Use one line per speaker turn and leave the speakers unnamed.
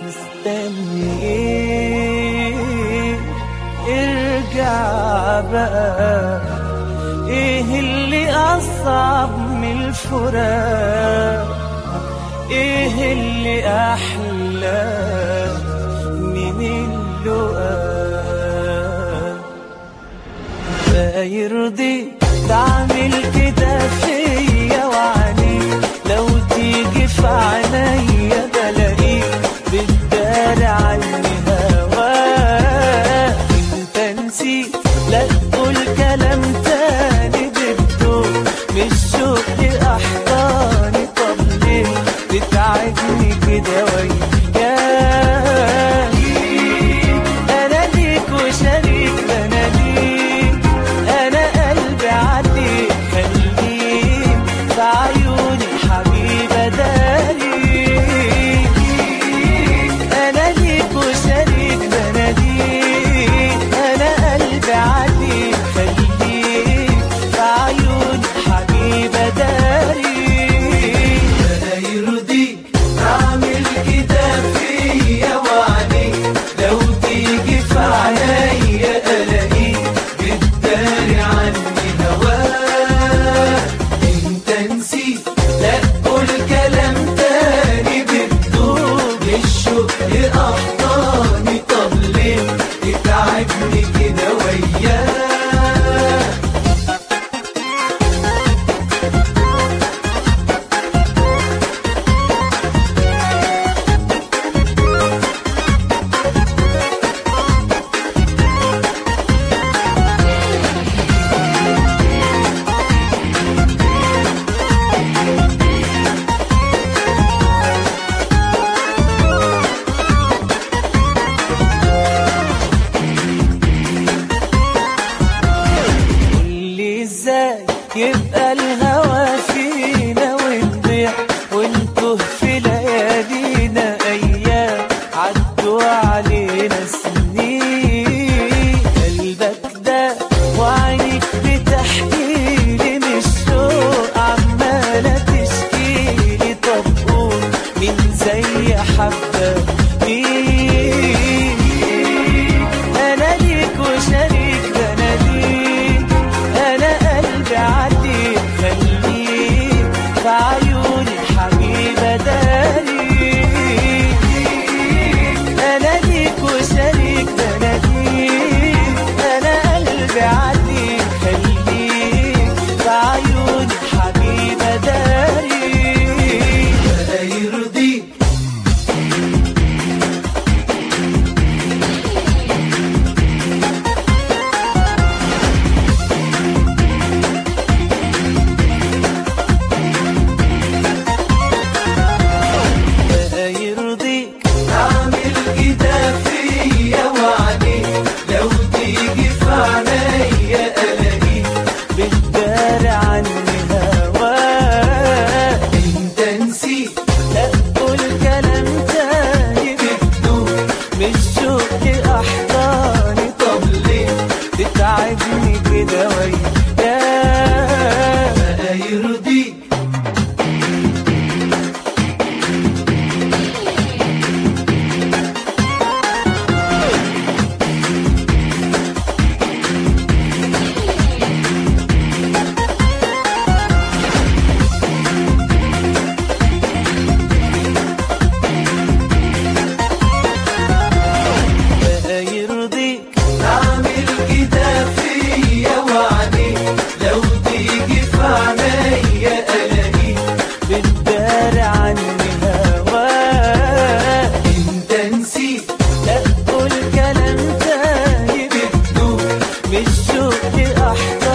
مستني ايه ارجع بقى ايه اللي اصعب من الفراق ايه اللي احلى من اللقاء بقى يرضي تعمل كده فيا وعليك لو تيجي في عينيا بلاقيك بتداري عني هواك انت نسيت لا تقول كلام تاني بدون مش شوق احضاني طب ليه بتعبني كده وياك انا ليك وشريك انا ليك انا قلبي عليك خليك في عيوني حبيبه داريك انا ليك وشريك انا ليك انا قلبي عليك خليك في عيوني حبيبه داريك
لا يرضيك اعمل كده فيا وعليك لو تيجي في عينيا الاقيك بتداري عني هواك انت نسيت لا قول كلام تاني بتدوب الشوق احضاني طب ليه تتعبني كده وياك
قولي ازاي يبقى الهوى فينا ونضيع ونتوه في ليالينا ايام عدوا علينا سنين قلبك ده وعينيك بتحكيلي مش شوق عمالة تشكيلي طب قول مين زي حبك مين انا ليك وشريك ده انا ليك انا قلبي عليك خليك في عيوني حبيبه داريك انا ليك وشريك ده انا ليك انا قلبي عليك خليك في عيوني حبيبه داريك
لا يرضيك
بقى يرضيك
اعمل كده فيا وعليك لو تيجي في عينيا الاقيك
بتداري عني هواك
انت نسيت
لا تقول كلام تاني
بتدوب
مش شوق احضاني
طب ليه
تتعبني كده وياك
لا يرضيك
بقى يرضيك
اعمل كده فيا وعليك لو تيجي في عينيا الاقيك
بتداري عني هواك
انت نسيت
لا تقول كلام تاني
بتدوب
مش شوق احضاني